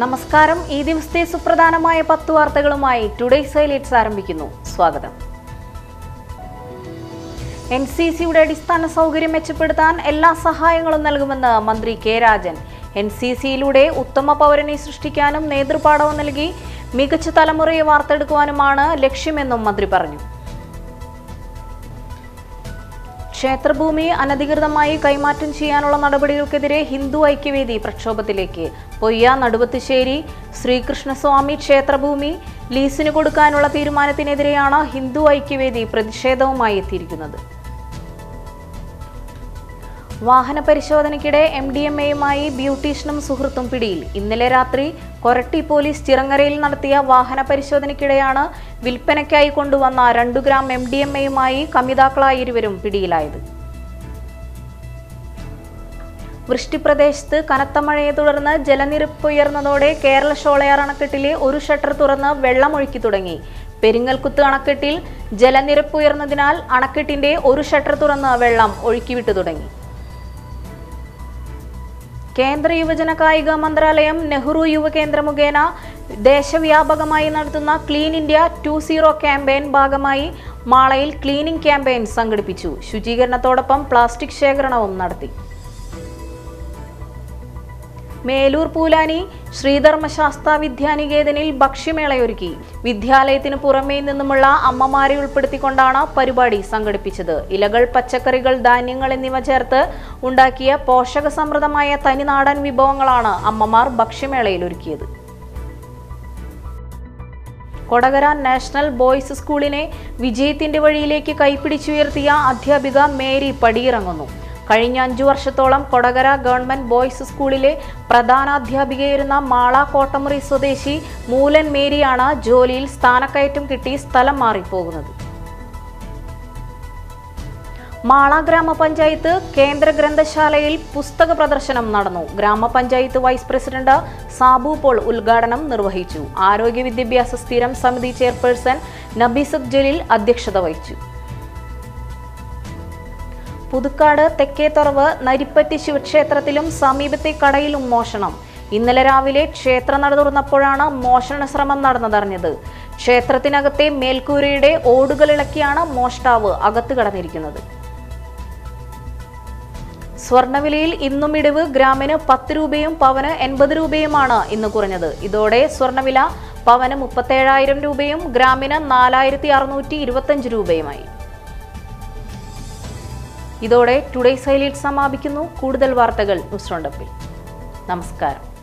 നമസ്കാരം ഈ ദിവസത്തെ സുപ്രധാനമായ പത്ത് വാർത്തകളുമായി ടുഡേയ്സ് ഹൈലൈറ്റ്സ് ആരംഭിക്കുന്നു സ്വാഗതം എൻ സി സിയുടെ അടിസ്ഥാന സൗകര്യം മെച്ചപ്പെടുത്താൻ എല്ലാ സഹായങ്ങളും നൽകുമെന്ന് മന്ത്രി കെ രാജൻ എൻ സി സിയിലൂടെ ഉത്തമ പൗരനെ സൃഷ്ടിക്കാനും നേതൃപാഠവും നൽകി മികച്ച തലമുറയെ വാർത്തെടുക്കുവാനുമാണ് ലക്ഷ്യമെന്നും മന്ത്രി പറഞ്ഞു ക്ഷേത്രഭൂമി അനധികൃതമായി കൈമാറ്റം ചെയ്യാനുള്ള നടപടികൾക്കെതിരെ ഹിന്ദു ഐക്യവേദി പ്രക്ഷോഭത്തിലേക്ക് പൊയ്യ നടുവത്തുശ്ശേരി ശ്രീകൃഷ്ണസ്വാമി ക്ഷേത്രഭൂമി ലീസിന് കൊടുക്കാനുള്ള തീരുമാനത്തിനെതിരെയാണ് ഹിന്ദു ഐക്യവേദി പ്രതിഷേധവുമായി എത്തിയിരിക്കുന്നത് വാഹന പരിശോധനയ്ക്കിടെ എം ഡി എം എയുമായി ബ്യൂട്ടീഷ്യനും സുഹൃത്തും പിടിയിൽ ഇന്നലെ രാത്രി കൊരട്ടി പോലീസ് ചിറങ്ങരയിൽ നടത്തിയ വാഹന പരിശോധനയ്ക്കിടെയാണ് വിൽപ്പനയ്ക്കായി കൊണ്ടുവന്ന രണ്ടു ഗ്രാം എം ഡി എം എയുമായി കമിതാക്കളായ ഇരുവരും പിടിയിലായത് വൃഷ്ടിപ്രദേശത്ത് കനത്ത മഴയെ തുടർന്ന് ജലനിരപ്പ് ഉയർന്നതോടെ കേരള ഷോളയാർ അണക്കെട്ടിലെ ഒരു ഷട്ടർ തുറന്ന് വെള്ളമൊഴുക്കി തുടങ്ങി പെരിങ്ങൽകുത്ത് അണക്കെട്ടിൽ ജലനിരപ്പ് ഉയർന്നതിനാൽ അണക്കെട്ടിന്റെ ഒരു ഷട്ടർ തുറന്ന് വെള്ളം ഒഴുക്കിവിട്ടു തുടങ്ങി കേന്ദ്ര യുവജന കായിക മന്ത്രാലയം നെഹ്റു യുവകേന്ദ്ര മുഖേന ദേശവ്യാപകമായി നടത്തുന്ന clean India two zero campaign ഭാഗമായി മാളയിൽ ക്ലീനിംഗ് ക്യാമ്പയിൻ സംഘടിപ്പിച്ചു ശുചീകരണത്തോടൊപ്പം പ്ലാസ്റ്റിക് ശേഖരണവും നടത്തി മേലൂർ പൂലാനി ശ്രീധർമ്മശാസ്ത്ര വിദ്യാനികേതനിൽ ഭക്ഷ്യമേളയൊരുക്കി വിദ്യാലയത്തിന് പുറമേ നിന്നുമുള്ള അമ്മമാരെ ഉൾപ്പെടുത്തിക്കൊണ്ടാണ് പരിപാടി സംഘടിപ്പിച്ചത് ഇലകൾ പച്ചക്കറികൾ ധാന്യങ്ങൾ എന്നിവ ചേർത്ത് ഉണ്ടാക്കിയ പോഷകസമൃദ്ധമായ തനിനാടൻ വിഭവങ്ങളാണ് അമ്മമാർ ഭക്ഷ്യമേളയിൽ ഒരുക്കിയത് കൊടകര നാഷണൽ ബോയ്സ് സ്കൂളിനെ വിജയത്തിന്റെ വഴിയിലേക്ക് കൈപ്പിടിച്ചുയർത്തിയ അധ്യാപിക മേരി പടിയിറങ്ങുന്നു കഴിഞ്ഞ അഞ്ചു വർഷത്തോളം കൊടകര ഗവൺമെന്റ് ബോയ്സ് സ്കൂളിലെ പ്രധാനാധ്യാപികയായിരുന്ന മാള കോട്ടമുറി സ്വദേശി മൂലൻ മേരിയാണ് ജോലിയിൽ സ്ഥാനക്കയറ്റം കിട്ടി സ്ഥലം മാറിപ്പോകുന്നത് മാള ഗ്രാമപഞ്ചായത്ത് കേന്ദ്ര ഗ്രന്ഥശാലയിൽ പുസ്തക പ്രദർശനം നടന്നു ഗ്രാമപഞ്ചായത്ത് വൈസ് പ്രസിഡന്റ് സാബു പോൾ ഉദ്ഘാടനം നിർവഹിച്ചു ആരോഗ്യ വിദ്യാഭ്യാസ സ്ഥിരം സമിതി ചെയർപേഴ്സൺ നബീസത്ത് ജലീൽ അധ്യക്ഷത വഹിച്ചു പുതുക്കാട് തെക്കേത്തുറവ് നരിപ്പറ്റി ശിവക്ഷേത്രത്തിലും സമീപത്തെ കടയിലും മോഷണം ഇന്നലെ രാവിലെ ക്ഷേത്ര നട തുറന്നപ്പോഴാണ് മോഷണ ശ്രമം നടന്നതറിഞ്ഞത് ക്ഷേത്രത്തിനകത്തെ മേൽക്കൂരയുടെ ഓടുകൾ ഇളക്കിയാണ് മോഷ്ടാവ് അകത്ത് കടന്നിരിക്കുന്നത് സ്വർണവിലയിൽ ഇന്നും ഇടിവ് ഗ്രാമിന് പത്ത് രൂപയും പവന് എൺപത് രൂപയുമാണ് ഇന്ന് കുറഞ്ഞത് ഇതോടെ സ്വർണവില പവന് മുപ്പത്തേഴായിരം രൂപയും ഗ്രാമിന് നാലായിരത്തി അറുന്നൂറ്റി ഇരുപത്തഞ്ച് രൂപയുമായി ഇതോടെ ടുഡേയ്സ് ഹൈലൈറ്റ് സമാപിക്കുന്നു കൂടുതൽ വാർത്തകൾ ന്യൂസ് റൗണ്ടപ്പിൽ നമസ്കാരം